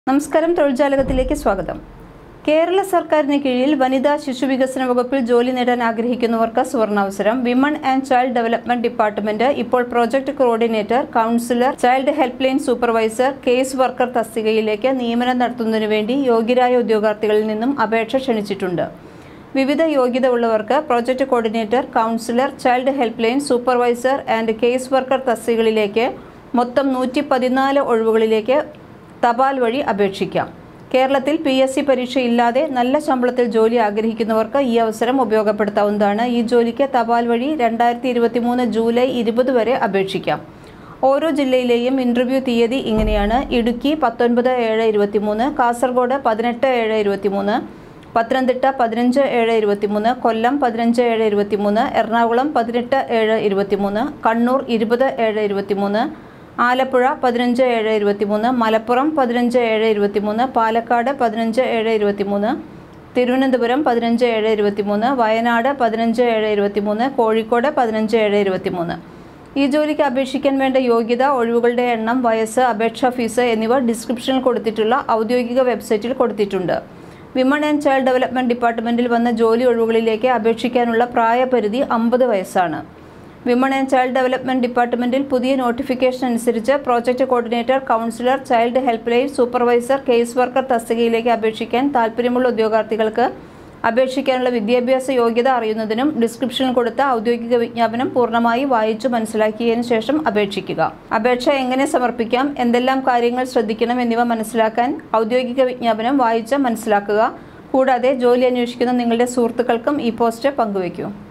നമസ്കാരം തൊഴിൽജാലകത്തിലേക്ക് സ്വാഗതം കേരള സർക്കാരിന് കീഴിൽ വനിതാ ശിശു വികസന വകുപ്പിൽ ജോലി നേടാൻ ആഗ്രഹിക്കുന്നവർക്ക് സുവർണാവസരം women and child development department ഇപ്പോൾ project coordinator counsellor child help line supervisor case worker തസ്തികയിലേക്ക് നിയമനം നടത്തുന്നതിനു വേണ്ടി യോഗ്യരായ ഉദ്യോഗാർത്ഥികളിൽ നിന്നും അപേക്ഷ ക്ഷണിച്ചിട്ടുണ്ട് വിവിധ യോഗ്യത ഉള്ളവർക്ക് project coordinator counsellor child help line supervisor and case worker തസ്തികകളിലേക്ക് മൊത്തം നൂറ്റി പതിനാല് ഒഴിവുകളിലേക്ക് തപാൽ വഴി അപേക്ഷിക്കാം കേരളത്തിൽ പി എസ് സി പരീക്ഷയില്ലാതെ നല്ല ശമ്പളത്തിൽ ജോലി ആഗ്രഹിക്കുന്നവർക്ക് ഈ അവസരം ഉപയോഗപ്പെടുത്താവുന്നതാണ് ഈ ജോലിക്ക് തപാൽ വഴി രണ്ടായിരത്തി ഇരുപത്തി മൂന്ന് ജൂലൈ ഇരുപത് വരെ അപേക്ഷിക്കാം ഓരോ ജില്ലയിലെയും ഇൻ്റർവ്യൂ തീയതി ഇങ്ങനെയാണ് ഇടുക്കി പത്തൊൻപത് ഏഴ് ഇരുപത്തിമൂന്ന് കാസർഗോഡ് പതിനെട്ട് ഏഴ് ഇരുപത്തിമൂന്ന് പത്തനംതിട്ട പതിനഞ്ച് ഏഴ് ഇരുപത്തിമൂന്ന് കൊല്ലം പതിനഞ്ച് ഏഴ് ഇരുപത്തിമൂന്ന് എറണാകുളം പതിനെട്ട് ഏഴ് ഇരുപത്തിമൂന്ന് കണ്ണൂർ ഇരുപത് ഏഴ് ഇരുപത്തിമൂന്ന് ആലപ്പുഴ പതിനഞ്ച് ഏഴ് ഇരുപത്തിമൂന്ന് മലപ്പുറം പതിനഞ്ച് ഏഴ് ഇരുപത്തിമൂന്ന് പാലക്കാട് പതിനഞ്ച് ഏഴ് ഇരുപത്തിമൂന്ന് തിരുവനന്തപുരം പതിനഞ്ച് ഏഴ് ഇരുപത്തിമൂന്ന് വയനാട് പതിനഞ്ച് ഏഴ് ഇരുപത്തിമൂന്ന് കോഴിക്കോട് പതിനഞ്ച് ഏഴ് ഇരുപത്തിമൂന്ന് ഈ ജോലിക്ക് അപേക്ഷിക്കാൻ വേണ്ട യോഗ്യത ഒഴിവുകളുടെ എണ്ണം വയസ്സ് അപേക്ഷാ ഫീസ് എന്നിവ ഡിസ്ക്രിപ്ഷനിൽ കൊടുത്തിട്ടുള്ള ഔദ്യോഗിക വെബ്സൈറ്റിൽ കൊടുത്തിട്ടുണ്ട് വിമൺ ആൻഡ് ചൈൽഡ് ഡെവലപ്മെന്റ് ഡിപ്പാർട്ട്മെന്റിൽ വന്ന ജോലി ഒഴിവുകളിലേക്ക് അപേക്ഷിക്കാനുള്ള പ്രായപരിധി അമ്പത് വയസ്സാണ് വിമൺ ആൻഡ് ചൈൽഡ് ഡെവലപ്മെന്റ് ഡിപ്പാർട്ട്മെന്റിൽ പുതിയ നോട്ടിഫിക്കേഷൻ അനുസരിച്ച് project coordinator counsellor child help line supervisor case worker തസ്തികയിലേക്ക് അപേക്ഷിക്കാൻ താൽപ്പര്യമുള്ള ഉദ്യോഗാർത്ഥികൾക്ക് അപേക്ഷിക്കാനുള്ള വിദ്യാഭ്യാസ യോഗ്യത അറിയുന്നതിനും ഡിസ്ക്രിപ്ഷനിൽ കൊടുത്ത ഔദ്യോഗിക വിജ്ഞാപനം പൂർണ്ണമായി വായിച്ചു മനസ്സിലാക്കിയതിനു ശേഷം അപേക്ഷിക്കുക അപേക്ഷ എങ്ങനെ സമർപ്പിക്കാം എന്തെല്ലാം കാര്യങ്ങൾ ശ്രദ്ധിക്കണം എന്നിവ മനസ്സിലാക്കാൻ ഔദ്യോഗിക വിജ്ഞാപനം വായിച്ച് മനസ്സിലാക്കുക കൂടാതെ ജോലി അന്വേഷിക്കുന്ന നിങ്ങളുടെ സുഹൃത്തുക്കൾക്കും ഈ പോസ്റ്റ് പങ്കുവയ്ക്കൂ